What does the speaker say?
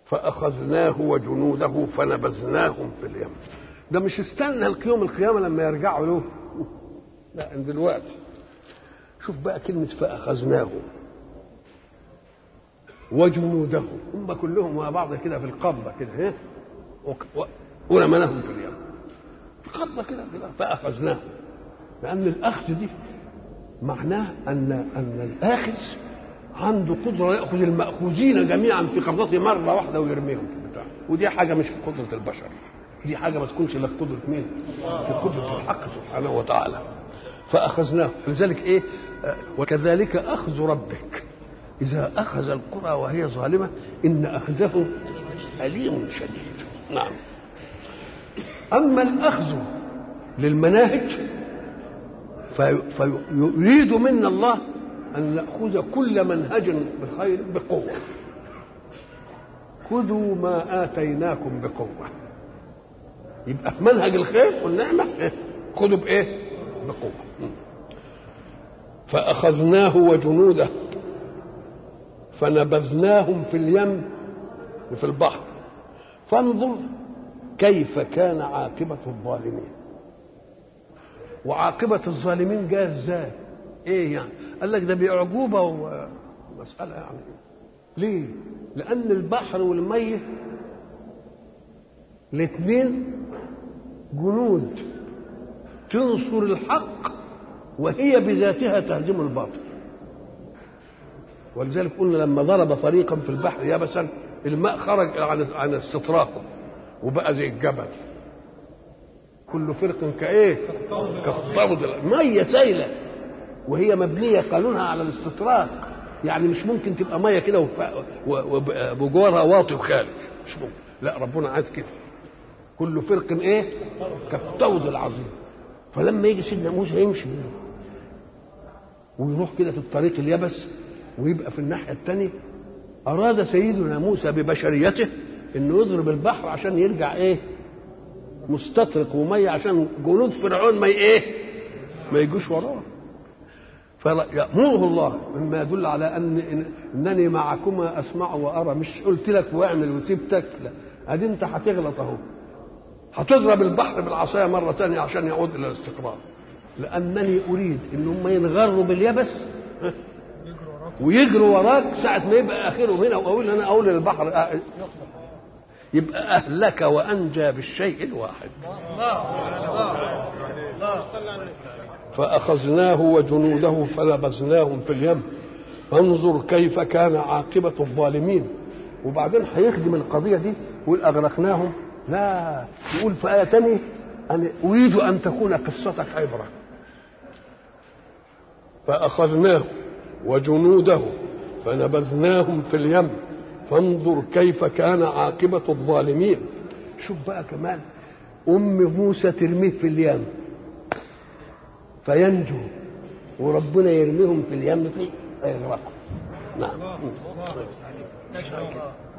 فأخذناه وجنوده فنبذناهم في اليم ده مش استنى اليوم القيامة لما يرجعوا له لا من دلوقتي شوف بقى كلمة فأخذناه وجنوده هم كلهم مع بعض كده في القبضة كده ها ورمناهم في اليم في القبضة كده كده فأخذناه لأن الأخذ دي معناه أن أن الآخذ عنده قدرة يأخذ المأخوذين جميعا في قبضته مرة واحدة ويرميهم في البتاع ودي حاجة مش في قدرة البشر دي حاجة ما تكونش إلا في قدرة مين؟ في قدرة الحق سبحانه وتعالى فأخذناه لذلك إيه وكذلك أخذ ربك إذا أخذ القرى وهي ظالمة إن أخذه أليم شديد نعم أما الأخذ للمناهج فيريد منا الله أن نأخذ كل منهج بخير بقوة خذوا ما آتيناكم بقوة يبقى في منهج الخير والنعمة خذوا بإيه؟ بقوة فأخذناه وجنوده فنبذناهم في اليم في البحر فانظر كيف كان عاقبة الظالمين وعاقبة الظالمين جاء ازاي؟ ايه يعني؟ قال لك ده بأعجوبة ومسألة يعني ليه؟ لأن البحر والمية الاثنين جنود تنصر الحق وهي بذاتها تهزم الباطل ولذلك قلنا لما ضرب فريقا في البحر يبسا الماء خرج عن عن استطراقه وبقى زي الجبل كل فرق كايه كالطود ميه سايله وهي مبنيه قانونها على الاستطراق يعني مش ممكن تبقى ميه كده وبجوارها واطي وخارج مش ممكن لا ربنا عايز كده كل فرق ايه كالطود العظيم فلما يجي سيدنا موسى يمشي ويروح كده في الطريق اليبس ويبقى في الناحيه الثانيه اراد سيدنا موسى ببشريته انه يضرب البحر عشان يرجع ايه مستطرق وميه عشان جنود فرعون ما ايه ما يجوش وراه فيأمره الله مما يدل على ان انني معكما اسمع وارى مش قلت لك واعمل وسيبتك لا ادي انت هتغلط اهو هتضرب البحر بالعصايه مره ثانيه عشان يعود الى الاستقرار لانني اريد ان هم ينغروا باليبس ويجروا وراك ساعة ما يبقى آخرهم هنا وأقول أنا أقول للبحر يبقى أهلك وأنجى بالشيء الواحد فأخذناه وجنوده فنبذناهم في اليم فانظر كيف كان عاقبة الظالمين وبعدين هيخدم القضية دي يقول أغرقناهم لا يقول في آية تانية أنا أريد أن تكون قصتك عبرة فأخذناه وجنوده فنبذناهم في اليم فانظر كيف كان عاقبة الظالمين شوف بقى كمان أم موسى ترميه في اليم فينجو وربنا يرميهم في اليم فيغرقوا نعم